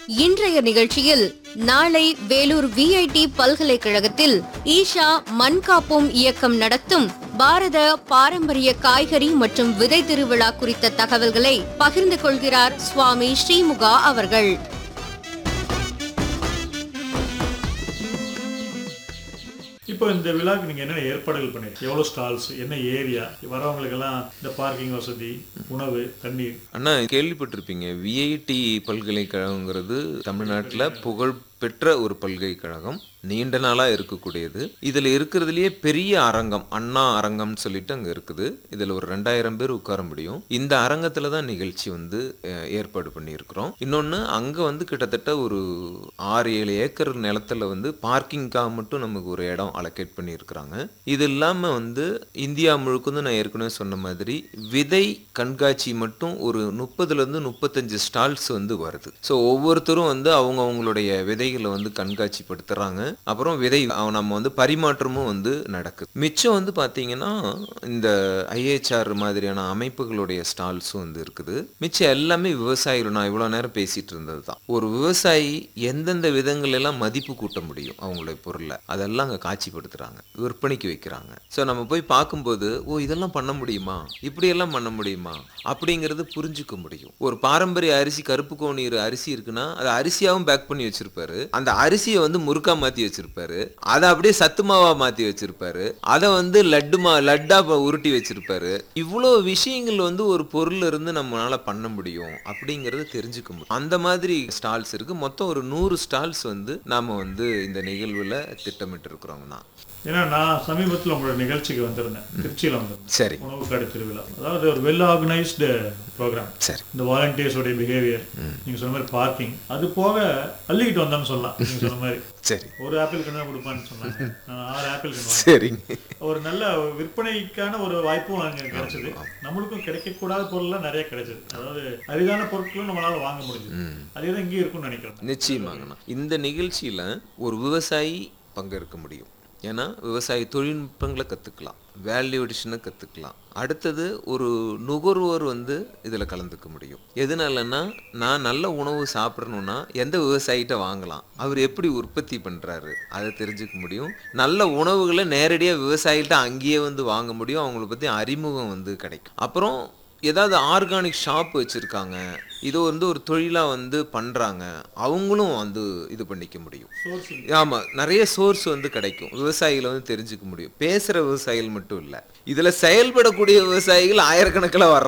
இன்றைய நிகழ்ச்சியில் நாளை வேலூர் விஐடி பல்கலைக்கழகத்தில் ஈஷா மண் காப்போம் இயக்கம் நடத்தும் பாரத பாரம்பரிய காய்கறி மற்றும் விதை திருவிழா குறித்த தகவல்களை பகிர்ந்து கொள்கிறார் சுவாமி ஸ்ரீமுகா அவர்கள் இப்போ இந்த விழாக்கு நீங்க என்னென்ன ஏற்பாடுகள் பண்ணிருக்கீங்க எவ்வளவு ஸ்டால்ஸ் என்ன ஏரியா வரவங்களுக்கெல்லாம் இந்த பார்க்கிங் வசதி உணவு தண்ணீர் அண்ணா கேள்விப்பட்டிருப்பீங்க விஐடி பல்கலைக்கழகங்கிறது தமிழ்நாட்டில் புகழ் பெற்ற ஒரு பல்கலைக்கழகம் நீண்ட நாளா இருக்கக்கூடியது இதுல இருக்கிறதுலயே பெரிய அரங்கம் அண்ணா அரங்கம்னு சொல்லிட்டு அங்க இருக்குது இதுல ஒரு ரெண்டாயிரம் பேர் உட்கார முடியும் இந்த அரங்கத்துல தான் நிகழ்ச்சி வந்து அஹ், ஏற்பாடு பண்ணியிருக்கிறோம் இன்னொன்னு அங்க வந்து கிட்டத்தட்ட ஒரு ஆறு ஏழு ஏக்கர் நிலத்துல வந்து பார்க்கிங்காக மட்டும் நமக்கு ஒரு இடம் அலோகேட் பண்ணியிருக்கிறாங்க இது இல்லாம வந்து இந்தியா முழுக்க நான் ஏற்கனவே சொன்ன மாதிரி விதை கண்காட்சி மட்டும் ஒரு முப்பதுல இருந்து முப்பத்தஞ்சு ஸ்டால்ஸ் வந்து வருது ஸோ ஒவ்வொருத்தரும் வந்து அவங்க அவங்களுடைய விதைகளை வந்து கண்காட்சிப்படுத்துறாங்க அப்புறம் விதை அவ- நம்ம வந்து பரிமாற்றமும் வந்து நடக்குது மிச்சம் வந்து பாத்தீங்கன்னா இந்த ஐஏஹெச்ஆர் மாதிரியான அமைப்புகளுடைய ஸ்டால்ஸும் வந்து இருக்குது மிச்சம் எல்லாமே விவசாயிகள் நான் இவ்வளோ நேரம் பேசிட்டு இருந்தது தான் ஒரு விவசாயி எந்தெந்த விதங்கள் எல்லாம் மதிப்பு கூட்ட முடியும் அவங்களுடைய பொருளை அதெல்லாம் அங்கே காட்சிப்படுத்துறாங்க விற்பனைக்கு வைக்கிறாங்க ஸோ நம்ம போய் பார்க்கும்போது ஓ இதெல்லாம் பண்ண முடியுமா இப்படியெல்லாம் பண்ண முடியுமா அப்படிங்கிறது புரிஞ்சுக்க முடியும் ஒரு பாரம்பரிய அரிசி கருப்பு கோணீர் அரிசி இருக்குன்னா அதை அரிசியாவும் பேக் பண்ணி வச்சிருப்பாரு அந்த அரிசியை வந்து முறுக்கா மாத்தி வச்சிருப்பாரு அதை அப்படியே சத்து மாவா மாத்தி வச்சிருப்பாரு அதை வந்து லட்டு மா லட்டா ப- உருட்டி வச்சிருப்பாரு இவ்வளோ விஷயங்கள் வந்து ஒரு பொருள் இருந்து நம்மளால பண்ண முடியும் அப்படிங்கறத தெரிஞ்சுக்க முடியும் அந்த மாதிரி ஸ்டால்ஸ் இருக்கு மொத்தம் ஒரு நூறு ஸ்டால்ஸ் வந்து நாம வந்து இந்த நிகழ்வுல திட்டமிட்டு இருக்கிறோங்கண்ணா ஏன்னா நான் சமீபத்தில் உங்களோட நிகழ்ச்சிக்கு வந்திருந்தேன் திருச்சியில் வந்திருந்தேன் சரி உணவு கடை திருவிழா அதாவது ஒரு வெல் ஆர்கனைஸ்டு ப்ரோக்ராம் சரி இந்த வாலண்டியர்ஸோடைய பிஹேவியர் நீங்க சொன்ன மாதிரி பார்க்கிங் அது போக அள்ளிக்கிட்டு வந்தோம்னு சொல்லலாம் நீங்க சொன்ன மாதிரி சரி ஒரு ஆப்பிள் கண்ணு கொடுப்பான்னு சொன்னாங்க நான் ஆறு ஆப்பிள் கண்ணு சரிங்க ஒரு நல்ல விற்பனைக்கான ஒரு வாய்ப்பும் அங்க கிடைச்சது நம்மளுக்கும் கிடைக்கக்கூடாத பொருள்லாம் நிறைய கிடைச்சது அதாவது அரிதான பொருட்களும் நம்மளால வாங்க முடிஞ்சது அதே தான் இங்கேயும் இருக்கும்னு நினைக்கிறேன் நிச்சயமாங்கண்ணா இந்த நிகழ்ச்சியில ஒரு விவசாயி பங்கேற்க முடியும் ஏன்னா விவசாய தொழில்நுட்பங்களை கற்றுக்கலாம் வேல்யூ அடிஷனை கற்றுக்கலாம் அடுத்தது ஒரு நுகர்வோர் வந்து இதில் கலந்துக்க முடியும் எதனாலன்னா நான் நல்ல உணவு சாப்பிடணும்னா எந்த விவசாயிகிட்ட வாங்கலாம் அவர் எப்படி உற்பத்தி பண்ணுறாரு அதை தெரிஞ்சுக்க முடியும் நல்ல உணவுகளை நேரடியாக விவசாயிகிட்ட அங்கேயே வந்து வாங்க முடியும் அவங்கள பற்றி அறிமுகம் வந்து கிடைக்கும் அப்புறம் ஏதாவது ஆர்கானிக் ஷாப் வச்சுருக்காங்க இதோ வந்து ஒரு தொழிலாக வந்து பண்ணுறாங்க அவங்களும் வந்து இது பண்ணிக்க முடியும் சோர்சிங் ஆமாம் நிறைய சோர்ஸ் வந்து கிடைக்கும் விவசாயிகளை வந்து தெரிஞ்சுக்க முடியும் பேசுகிற விவசாயிகள் மட்டும் இல்லை இதில் செயல்படக்கூடிய விவசாயிகள் ஆயிரக்கணக்கில் வர்றாங்க